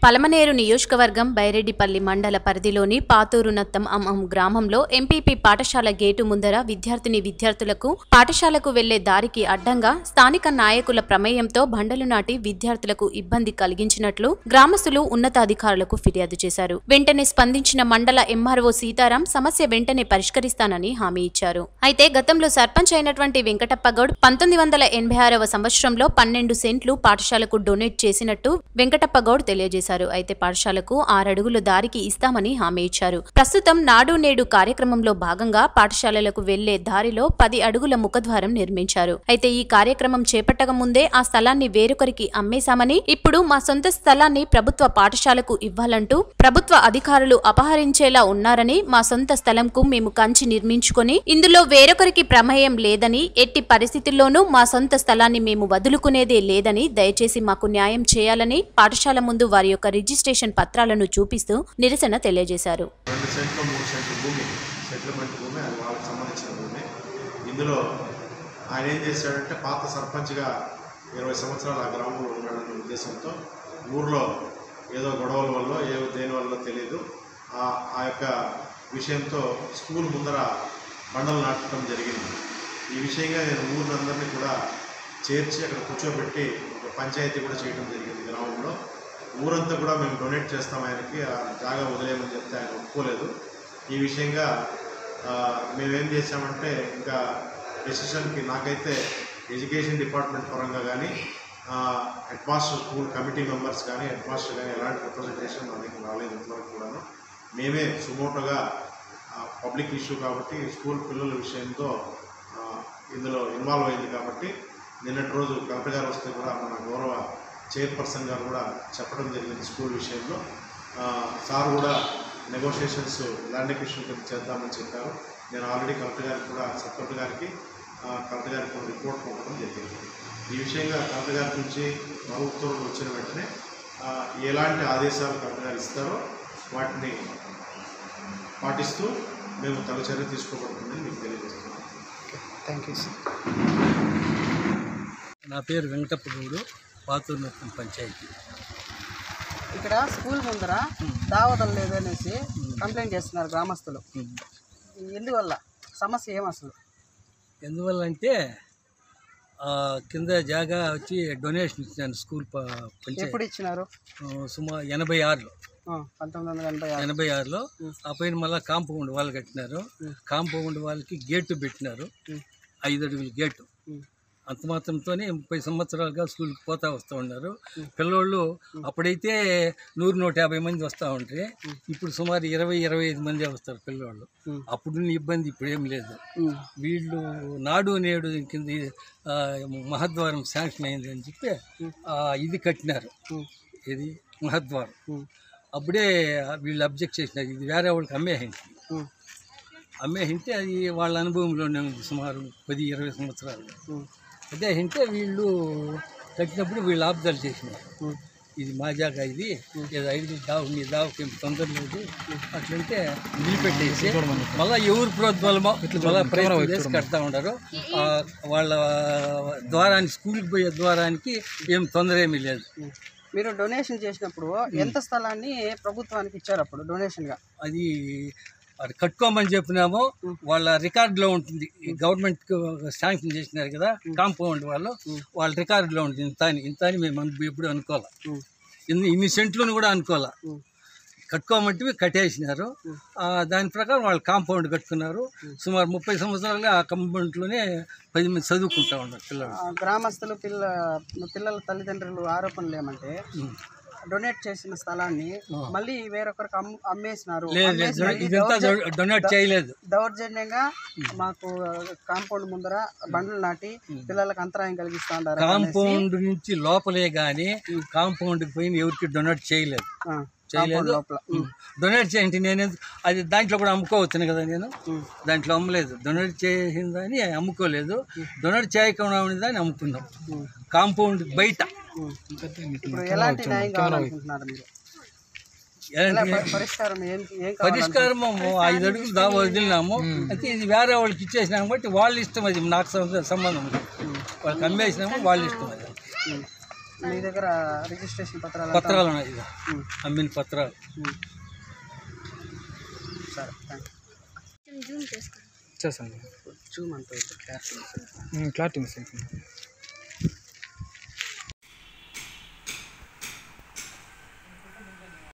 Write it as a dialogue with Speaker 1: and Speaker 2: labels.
Speaker 1: పలమనేరు నియోజకవర్గం బైరెడ్డిపల్లి మండల పరిధిలోని పాతూరు నత్తం అమ్మం గ్రామంలో ఎంపీపీ పాఠశాల గేటు ముందర విద్యార్థిని విద్యార్థులకు పాఠశాలకు వెళ్లే దారికి అడ్డంగా స్థానిక నాయకుల ప్రమేయంతో బండలు నాటి విద్యార్థులకు ఇబ్బంది కలిగించినట్లు గ్రామస్తులు ఉన్నతాధికారులకు ఫిర్యాదు చేశారు వెంటనే స్పందించిన మండల ఎంఆర్ఓ సీతారాం సమస్య వెంటనే పరిష్కరిస్తానని హామీ ఇచ్చారు అయితే గతంలో సర్పంచ్ అయినటువంటి వెంకటప్పగౌడ్ పంతొమ్మిది వందల ఎనభై ఆరవ సంవత్సరంలో పన్నెండు సెంట్లు పాఠశాలకు డొనేట్ చేసినట్టు వెంకటప్పగౌడ్ తెలియజేశారు అయితే పాఠశాలకు ఆరడుగుల దారికి ఇస్తామని హామీ ఇచ్చారు ప్రస్తుతం నాడు నేడు కార్యక్రమంలో భాగంగా పాఠశాలలకు వెళ్లే దారిలో పది అడుగుల ముఖద్వారం నిర్మించారు అయితే ఈ కార్యక్రమం చేపట్టక ముందే ఆ స్థలాన్ని వేరొకరికి అమ్మేశామని ఇప్పుడు మా సొంత స్థలాన్ని ప్రభుత్వ పాఠశాలకు ఇవ్వాలంటూ ప్రభుత్వ అధికారులు అపహరించేలా ఉన్నారని మా సొంత స్థలంకు మేము కంచి నిర్మించుకొని ఇందులో వేరొకరికి ప్రమేయం లేదని ఎట్టి పరిస్థితుల్లోనూ మా సొంత స్థలాన్ని మేము వదులుకునేదే లేదని దయచేసి మాకు న్యాయం చేయాలని పాఠశాల ముందు వారి యొక్క రిజిస్ట్రేషన్ పత్రాలను చూపిస్తూ నిరసన తెలియజేశారు
Speaker 2: రెండు సెంట్లు మూడు సెంట్లు భూమి సెటిల్మెంట్ భూమి అది వాళ్ళకి సంబంధించిన భూమి ఇందులో ఆయన ఏం చేశాడంటే పాత సర్పంచ్గా ఇరవై సంవత్సరాలు ఆ గ్రామంలో ఉన్నాడనే ఉద్దేశంతో ఊర్లో ఏదో గొడవల వల్ల ఏ దేని వల్ల తెలియదు ఆ ఆ యొక్క విషయంతో స్కూల్ ముందర బండలు నాటడం జరిగింది ఈ విషయంగా నేను ఊరినందరినీ కూడా చేర్చి అక్కడ కూర్చోబెట్టి ఒక పంచాయతీ కూడా చేయడం జరిగింది గ్రామంలో ఊరంతా కూడా మేము డొనేట్ చేస్తాం ఆయనకి ఆ జాగా వదిలేయమని చెప్తే ఆయన ఒప్పుకోలేదు ఈ విషయంగా ఆ, మేమేం చేసామంటే ఇంకా డెసిషన్కి నాకైతే ఎడ్యుకేషన్ డిపార్ట్మెంట్ పరంగా కానీ head master school committee members కానీ హెడ్ మాస్టర్ కానీ ఎలాంటి రిప్రజెంటేషన్ మా దగ్గర రాలేదు ఇంతవరకు కూడాను మేమే సుమోటోగా పబ్లిక్ ఇష్యూ కాబట్టి స్కూల్ పిల్లల విషయంతో ఆ, ఇందులో ఇన్వాల్వ్ అయింది కాబట్టి నిన్నటి రోజు కలెక్టర్ గారు వస్తే కూడా మన గౌరవ చైర్పర్సన్ గారు కూడా చెప్పడం జరిగింది స్కూల్ విషయంలో ఆ, సార్ కూడా నెగోషియేషన్స్ ల్యాండ్ ఎక్విషన్ కింద చేద్దామని చెప్పారు నేను ఆల్రెడీ కలెక్టర్ గారికి కూడా సబ్ కలెక్టర్ గారికి ఆ, కలెక్టర్ గారికి కూడా రిపోర్ట్ పంపడం జరిగింది ఈ విషయంగా కలెక్టర్ గారి నుంచి మరో ఉత్తర్వులు వచ్చిన వెంటనే ఆ, ఎలాంటి ఆదేశాలు కలెక్టర్ గారు ఇస్తారో వాటిని పాటిస్తూ మేము తగు చర్య తీసుకోబడుతుందని మీకు తెలియజేస్తున్నాం
Speaker 3: థ్యాంక్ యూ సార్
Speaker 4: నా పేరు వెంకటప్ప గౌడు పాతూరునత్తం పంచాయతీ
Speaker 3: ఇక్కడ స్కూల్ ముందర దావదం లేదనేసి కంప్లైంట్ చేస్తున్నారు గ్రామస్తులు ఎందువల్ల సమస్య ఏం అసలు
Speaker 4: ఎందువల్ల అంటే ఆ, కింద జాగా వచ్చి డొనేషన్ ఇచ్చాను స్కూల్ ప- పంచాయతీ
Speaker 3: ఎప్పుడు ఇచ్చినారు
Speaker 4: సుమారు ఎనభై ఆరులో
Speaker 3: ఆ, పంతొమ్మిది వందల ఎనభై ఆరు
Speaker 4: ఎనభై ఆరులో ఆ పైన మళ్ళీ కాంపౌండ్ వాళ్ళు కట్టినారు కాంపౌండ్ వాళ్ళకి గేటు పెట్టినారు ఐదు అడుగుల గేటు
Speaker 3: ఉమ్.
Speaker 4: అంత మాత్రంతోనే ముప్పై సంవత్సరాలుగా స్కూల్కి పోతా వస్తూ ఉన్నారు పిల్లోళ్ళు అప్పుడైతే నూరు నూట యాభై మంది వస్తూ ఉంటారు ఇప్పుడు సుమారు ఇరవై ఇరవై ఐదు మంది వస్తారు పిల్లోళ్ళు
Speaker 3: ఉమ్.
Speaker 4: అప్పుడున్న ఇబ్బంది ఇప్పుడు ఏం లేదు
Speaker 3: ఉమ్,
Speaker 4: వీళ్ళు నాడు నేడు కింద ఆ, మహద్వారం శాంక్షన్ అయింది అని చెప్పి ఆ, ఇది కట్టినారు
Speaker 3: ఉమ్,
Speaker 4: ఇది మహద్వారం
Speaker 3: ఉమ్,
Speaker 4: అప్పుడే వీళ్ళు అబ్జెక్ట్ చేసినారు ఇది వేరే వాళ్ళకి అమ్మేహింది
Speaker 3: ఉమ్,
Speaker 4: అమ్మేహింటే అది వాళ్ళ అనుభవంలోనే ఉంది సుమారు పది ఇరవై సంవత్సరాలు
Speaker 3: ఉమ్,
Speaker 4: అదే హింటే వీళ్ళు కట్టినప్పుడు వీళ్ళు ఆబ్జర్వ్ చేసినారు
Speaker 3: ఉమ్,
Speaker 4: ఇది మా జాగా ఇది ఏదో ఐదు దావు మీ దావుకి ఏం తొందర లేదు అట్లంటే నిలిపెట్టేసి మళ్ళీ ఎవరు ప్రోద్బలమో మళ్ళీ ప్రయత్నం చేసి కడతా ఉండరు ఆ, వాళ్ళ ద్వారానికి స్కూల్కి పోయే ద్వారానికి ఏం తొందర ఏమీ లేదు
Speaker 3: ఉమ్. మీరు డొనేషన్ చేసినప్పుడు ఎంత స్థలాన్ని ప్రభుత్వానికి ఇచ్చారు అప్పుడు డొనేషన్గా
Speaker 4: అది అది కట్టుకోమని చెప్పినామో వాళ్ళ రికార్డులో ఉంటుంది ఈ గవర్నమెంట్ శాంక్షన్ చేసినారు కదా కాంపౌండ్ వాళ్ళు వాళ్ళ రికార్డులో ఉంటుంది ఇంత అని ఇంత అని మేము అను- ఎప్పుడు అనుకోవాలి
Speaker 3: ఉమ్,
Speaker 4: ఇన్ని ఇన్ని సెంట్లను కూడా అనుకోవాలి
Speaker 3: ఉమ్,
Speaker 4: కట్టుకోమంటే కట్టేసినారు ఆ, దాని ప్రకారం వాళ్ళు కాంపౌండ్ కట్టుకున్నారు సుమారు ముప్పై సంవత్సరాలుగా ఆ కాంపౌండ్లోనే పది మంది చదువుకుంటా ఉన్నారు పిల్లలు
Speaker 3: ఆ, గ్రామస్తులు పిల్ల పిల్లల తల్లిదండ్రులు ఆరోపణలు ఏమంటే డొనేట్ చేసిన స్థలాన్ని మళ్ళీ వేరొకరికి అమ్- అమ్మేసినారు
Speaker 4: లేదు
Speaker 3: అమ్మేసి
Speaker 4: లేదు,
Speaker 3: మళ్ళీ
Speaker 4: ఇదంతా
Speaker 3: దౌర్జ-
Speaker 4: డొనేట్ చేయలేదు
Speaker 3: దౌర్జన్యంగా మాకు కాంపౌండ్ ముందర బండ్లు నాటి పిల్లలకు అంతరాయం కలిగిస్తా ఉంటారు
Speaker 4: కాంపౌండ్ నుంచి లోపలే కానీ కాంపౌండ్ పైన ఎవరికి డొనేట్ చేయలేదు చేయలేదు
Speaker 3: లోపల
Speaker 4: డొనేట్ చేయండి నేను ఎందుకు- అది దాంట్లో కూడా అమ్ముకోవచ్చును కదా నేను
Speaker 3: ఉమ్.
Speaker 4: దాంట్లో అమ్మలేదు డొనేట్ చేసిందని అమ్ముకోలేదు డొనేట్ చేయకుండా ఉన్నదాన్ని అమ్ముకున్నాం
Speaker 3: ఉమ్.
Speaker 4: కాంపౌండ్ బయట
Speaker 3: ఉమ్. ఇప్పుడు ఎలాంటి న్యాయం కావాలనుకుంటున్నారు మీరు ఎలా
Speaker 4: ఎలాంటి
Speaker 3: ప- పరిష్కారం ఏం ఏం కావాలి
Speaker 4: పరిష్కారం ఐదు అడుగులు దా వదిలినాము అయితే ఇది వేరే వాళ్ళకి ఇచ్చేసినాము బట్టి వాళ్ళ ఇష్టం అది నాకు సం- సంబంధం లేదు వాళ్ళకి అమ్మేసినాము వాళ్ళ ఇష్టం అది
Speaker 3: ఉమ్. మీ దగ్గర రిజిస్ట్రేషన్ పత్రాలు
Speaker 4: పత్రాలు ఉన్నాయి ఇక. అమ్మిన పత్రాలు
Speaker 3: సరే థ్యాంక్
Speaker 5: జూమ్ చేసుకోండి
Speaker 6: చేస్తాను
Speaker 3: జూమ్ అంతా క్లారిటీ
Speaker 6: క్లారిటీ మిస్ అయిపోయింది